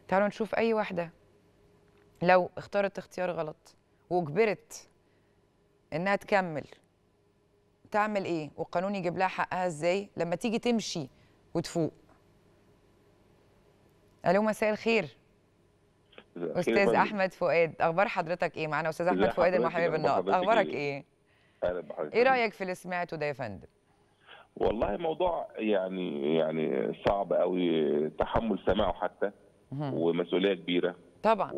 تعالوا نشوف اي واحده لو اختارت اختيار غلط واجبرت انها تكمل تعمل ايه والقانون يجيب لها حقها ازاي لما تيجي تمشي وتفوق الو مساء الخير استاذ احمد فؤاد اخبار حضرتك ايه معانا استاذ احمد ازي فؤاد حضرتك؟ المحامي اخبار بالنقط حضرتك اخبارك ايه؟ ايه اهلا بحضرتك ايه رايك في اللي سمعته ده يا فندم والله موضوع يعني يعني صعب قوي تحمل سماعه حتى مهم. ومسؤوليه كبيره طبعا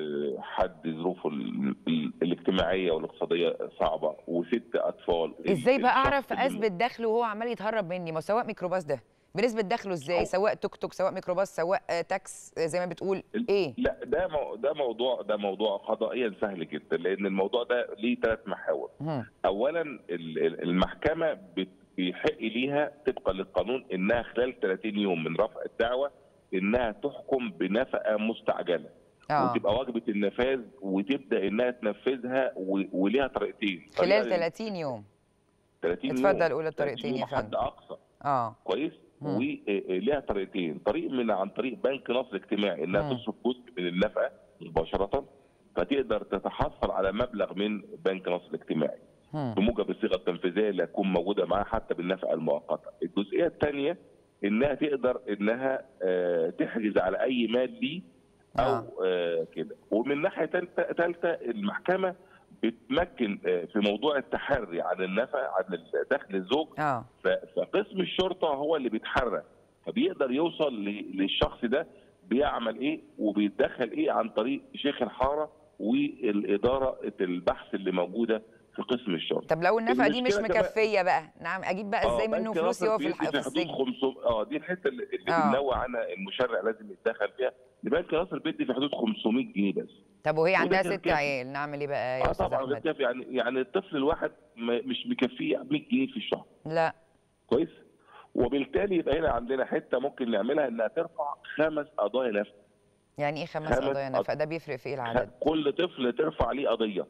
وحد ظروفه ال- ال- الاجتماعيه والاقتصاديه صعبه وست اطفال ازاي بقى الشخص اعرف اللي- اثبت دخله وهو عمال يتهرب مني ما هو سواق ميكروباص ده بنسبه دخله ازاي هو- سواق توك توك سواق ميكروباص سواق آه، تاكس آه، زي ما بتقول ال- ايه لا ده مو ده موضوع ده موضوع قضائيا سهل جدا لان الموضوع ده ليه ثلاث محاور مهم. اولا ال- ال- المحكمه بت- بيحق ليها طبقا للقانون انها خلال 30 يوم من رفع الدعوه انها تحكم بنفقه مستعجله اه وتبقى واجبه النفاذ وتبدا انها تنفذها و- وليها طريقتين خلال طريقة 30 يوم 30 يوم اتفضل قول 30 الطريقتين يا يوم حد فندم اقصى اه كويس مم. وليها طريقتين طريق من عن طريق بنك نصر الاجتماعي انها مم. تصرف جزء من النفقه مباشره فتقدر تتحصل على مبلغ من بنك نصر الاجتماعي مم. بموجب الصيغه التنفيذيه اللي هتكون موجوده معاها حتى بالنفقه المؤقته. الجزئيه الثانيه انها تقدر انها آه، تحجز على اي مال ليه او آه، كده ومن ناحيه ثالثه المحكمه بتمكن آه، في موضوع التحري عن النفقه عن دخل الزوج اه ف- فقسم الشرطه هو اللي بيتحرى فبيقدر يوصل ل- للشخص ده بيعمل ايه وبيتدخل ايه عن طريق شيخ الحاره والاداره البحث اللي موجوده في قسم الشرطه. طب لو النفقه دي مش المشكلة كمان- مكفيه بقى نعم اجيب بقى ازاي آه، منه بنك فلوس ناصر هو في بيدي الح- في في حدود السجن 500 اه دي الحته اللي, اللي آه. بننوع عنها المشرع لازم يتدخل فيها بنك ناصر بيدي في حدود 500 جنيه بس. طب وهي عندها وده غير ست كافي. عيال نعمل ايه بقى يا اه استاذ طبعا غير احمد كافي يعني يعني الطفل الواحد ما- مش مكفيه 100 جنيه في الشهر. لا كويس وبالتالي يبقى هنا عندنا حته ممكن نعملها انها ترفع خمس قضايا نفس يعني ايه خمس خمس قضايا قض- نفقه ده بيفرق في ايه العدد كل طفل ترفع عليه قضيه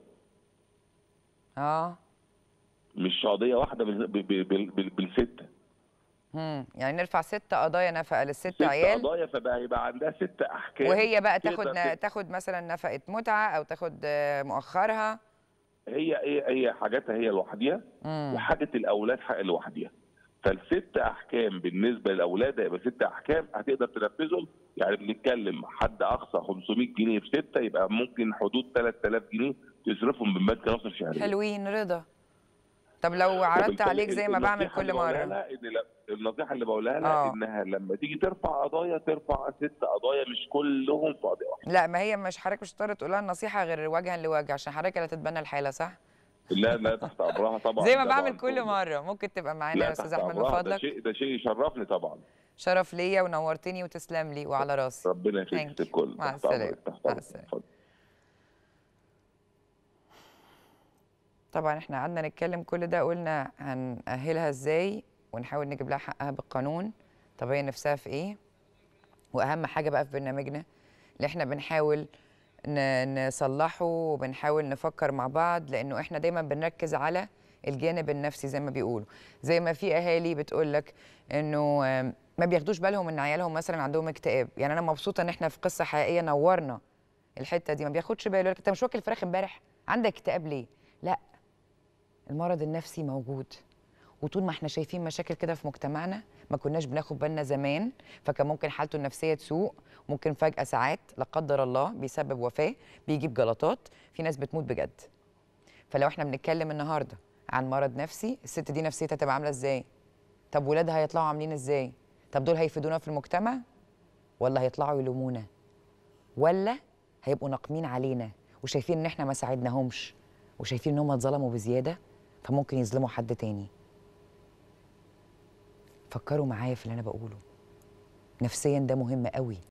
اه مش قضيه واحده بال- بال- بال- بال- بالسته امم يعني نرفع ست قضايا نفقه للست ست عيال قضايا فبقى يبقى عندها ست احكام وهي بقى تقدر تاخد ت- تاخد مثلا نفقه متعه او تاخد آه، مؤخرها هي هي هي حاجاتها هي لوحديها امم وحاجه الاولاد حق لوحديها فالست احكام بالنسبه للاولاد هيبقى ست احكام هتقدر تنفذهم يعني بنتكلم حد اقصى 500 جنيه في سته يبقى ممكن حدود 3000 جنيه تصرفهم من بنك نصر شهريا حلوين رضا طب لو عرضت وبالتالي عليك زي ما بعمل النصيحة اللي كل بقولها مره لها إن لا- النصيحه اللي بقولها لها آه. انها لما تيجي ترفع قضايا ترفع ست قضايا مش كلهم في قضيه واحده لا ما هي مش حضرتك مش هتضطر تقول لها النصيحه غير وجها لوجه عشان حضرتك اللي هتتبنى الحاله صح لا لا تحت امرها طبعا زي ما طبعاً. بعمل كل مره ممكن تبقى معانا لا يا استاذ تحت احمد من أمرها، ده فضلك شيء ده شيء يشرفني طبعا شرف ليا ونورتني وتسلم لي وعلى راسي ربنا Thank يخليك you. الكل مع تحت أمرك، السلامة. تحت مع أمرك. السلامة. اتفضل. طبعا احنا قعدنا نتكلم كل ده قلنا هنأهلها ازاي ونحاول نجيب لها حقها بالقانون طب هي نفسها في ايه واهم حاجه بقى في برنامجنا اللي احنا بنحاول ن- نصلحه وبنحاول نفكر مع بعض لانه احنا دايما بنركز على الجانب النفسي زي ما بيقولوا زي ما في اهالي بتقول لك انه آم، ما بياخدوش بالهم ان عيالهم مثلا عندهم اكتئاب يعني انا مبسوطه ان احنا في قصه حقيقيه نورنا الحته دي ما بياخدش باله يقول لك انت مش واكل فراخ امبارح عندك اكتئاب ليه لا المرض النفسي موجود وطول ما احنا شايفين مشاكل كده في مجتمعنا ما كناش بناخد بالنا زمان فكان ممكن حالته النفسيه تسوء ممكن فجاه ساعات لا قدر الله بيسبب وفاه بيجيب جلطات في ناس بتموت بجد فلو احنا بنتكلم النهارده عن مرض نفسي الست دي نفسيتها تبقى عامله ازاي طب ولادها هيطلعوا عاملين ازاي طب دول هيفيدونا في المجتمع ولا هيطلعوا يلومونا ولا هيبقوا ناقمين علينا وشايفين ان احنا ما ساعدناهمش وشايفين ان هم اتظلموا بزياده فممكن يظلموا حد تاني فكروا معايا في اللي انا بقوله نفسيا ده مهم قوي